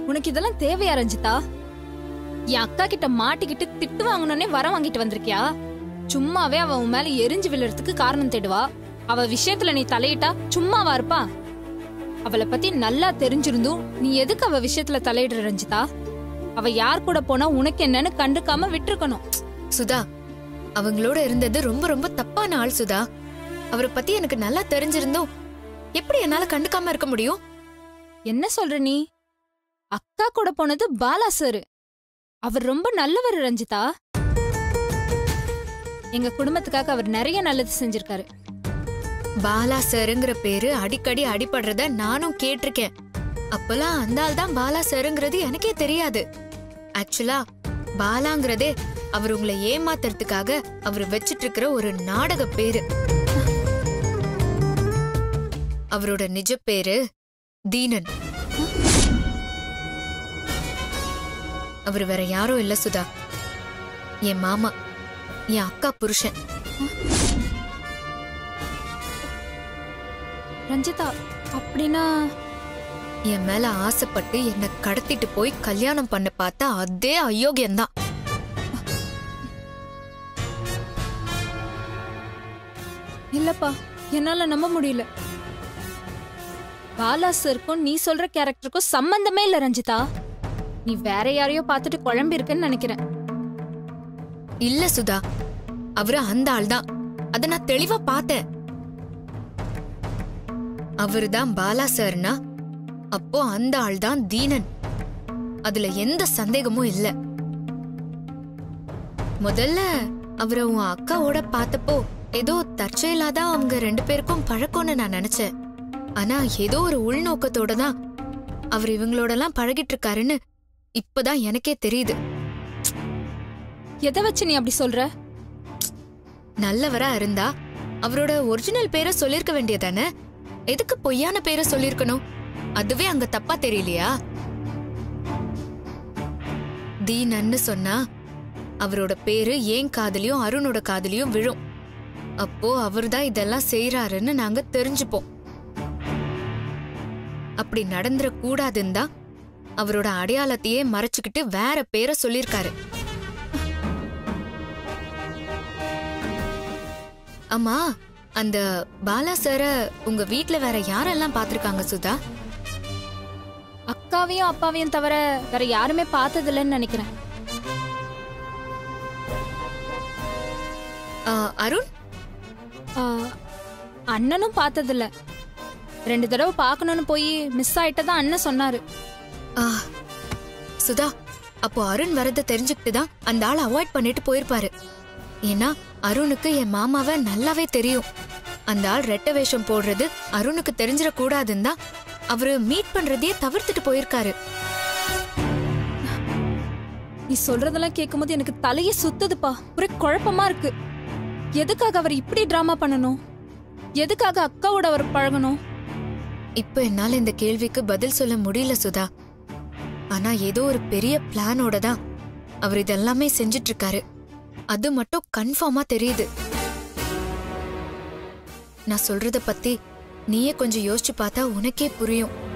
உனக்கு இதெல்லாம் தேவையா ரஞ்சிதா என் அக்கா கிட்ட மாட்டிக்கிட்டு திட்டு வாங்கணும்னே வர வாங்கிட்டு வந்திருக்கியா சும்மாவே அவ உன் மேல எரிஞ்சு விழுறதுக்கு காரணம் தேடுவா அவ விஷயத்துல நீ தலையிட்டா சும்மாவா இருப்பா அவளை பத்தி நல்லா தெரிஞ்சிருந்தும் நீ எதுக்கு அவ விஷயத்துல தலையிடுற ரஞ்சிதா அவ யார் கூட போனா உனக்கு என்னன்னு கண்டுக்காம விட்டுருக்கணும் சுதா அவங்களோட இருந்தது ரொம்ப ரொம்ப தப்பான ஆள் சுதா அவரை பத்தி எனக்கு நல்லா தெரிஞ்சிருந்தோம் எப்படி என்னால கண்டுக்காம இருக்க முடியும் என்ன சொல்ற நீ அக்கா கூட போனது பாலா சார் அவர் ரொம்ப நல்லவர் ரஞ்சிதா எங்க குடும்பத்துக்காக அவர் நிறைய நல்லது செஞ்சிருக்காரு பாலா சாருங்கிற பேரு அடிக்கடி அடிபடுறத நானும் கேட்டிருக்கேன் அப்பெல்லாம் அந்த ஆள் தான் பாலா சாருங்கிறது எனக்கே தெரியாது ஆக்சுவலா பாலாங்கிறதே அவர் உங்களை ஏமாத்துறதுக்காக அவர் வச்சிட்டு இருக்கிற ஒரு நாடக பேரு அவரோட நிஜ பேரு தீனன் அவர் வேற யாரும் இல்ல சுதா என் மாமா என் அக்கா புருஷன் ரஞ்சிதா அப்படின்னா என் மேல ஆசைப்பட்டு என்னை கடத்திட்டு போய் கல்யாணம் பண்ண பார்த்தா அதே அயோக்கியம்தான் இல்லப்பா என்னால நம்ப முடியல பாலா சாருக்கும் நீ சொல்ற கேரக்டருக்கும் சம்பந்தமே இல்ல ரஞ்சிதா நீ வேற யாரையோ பார்த்துட்டு குழம்பி இருக்கன்னு நினைக்கிறேன் இல்ல சுதா அவரு அந்த ஆள் தான் அத நான் தெளிவா பார்த்தேன் அவருதான் பாலா சார்னா அப்போ அந்த ஆள் தான் தீனன் அதுல எந்த சந்தேகமும் இல்ல முதல்ல அவரை உன் அக்காவோட பார்த்தப்போ ஏதோ தற்செயலாதான் அவங்க ரெண்டு பேருக்கும் பழக்கம்னு நான் நினைச்சேன் ஆனா ஏதோ ஒரு உள்நோக்கத்தோட தான் அவர் இவங்களோடலாம் பழகிட்டு இருக்காருன்னு இப்பதான் எனக்கே தெரியுது எதை வச்சு நீ அப்படி சொல்ற நல்லவரா இருந்தா அவரோட ஒரிஜினல் பேரை சொல்லிருக்க வேண்டியதானே எதுக்கு பொய்யான பேரை சொல்லிருக்கணும் அதுவே அங்க தப்பா தெரியலையா தீனன்னு சொன்னா அவரோட பேரு ஏன் காதலியும் அருணோட காதலியும் விழும் அப்போ அவர்தான் இதெல்லாம் செய்யறாருன்னு நாங்க தெரிஞ்சுப்போம் அப்படி நடந்துட கூடாதுன்னு தான் அவரோட அடையாளத்தையே மறைச்சுக்கிட்டு வேற பேரை சொல்லிருக்காரு அம்மா அந்த பாலா சார உங்க வீட்ல வேற யாரெல்லாம் பாத்திருக்காங்க சுதா அக்காவையும் அப்பாவையும் தவிர வேற யாருமே பார்த்ததில்லைன்னு நினைக்கிறேன் ஆ, அருண் ஆ, அண்ணனும் பார்த்ததில்ல ரெண்டு தடவை பார்க்கணும்னு போய் மிஸ் ஆயிட்டதா அண்ணன் சொன்னாரு ஆ, சுதா அப்போ அருண் வரத தெரிஞ்சுக்கிட்டு தான் அந்த ஆளை அவாய்ட் பண்ணிட்டு போயிருப்பாரு ஏன்னா அருணுக்கு என் மாமாவை நல்லாவே தெரியும் அந்த ஆள் ரெட்ட வேஷம் போடுறது அருணுக்கு தெரிஞ்சிட கூடாதுன்னு தான் அவரு மீட் பண்றதையே தவிர்த்துட்டு போயிருக்காரு நீ சொல்றதெல்லாம் கேட்கும்போது எனக்கு தலையே சுத்துதுப்பா ஒரே குழப்பமா இருக்கு எதுக்காக அவர் இப்படி டிராமா பண்ணணும் எதுக்காக அக்காவோட அவர் பழகணும் இப்ப என்னால இந்த கேள்விக்கு பதில் சொல்ல முடியல சுதா ஆனா ஏதோ ஒரு பெரிய பிளானோட தான் அவர் இதெல்லாமே செஞ்சுட்டு இருக்காரு அது மட்டும் கன்ஃபார்மா தெரியுது நான் சொல்றத பத்தி நீயே கொஞ்சம் யோசிச்சு பார்த்தா உனக்கே புரியும்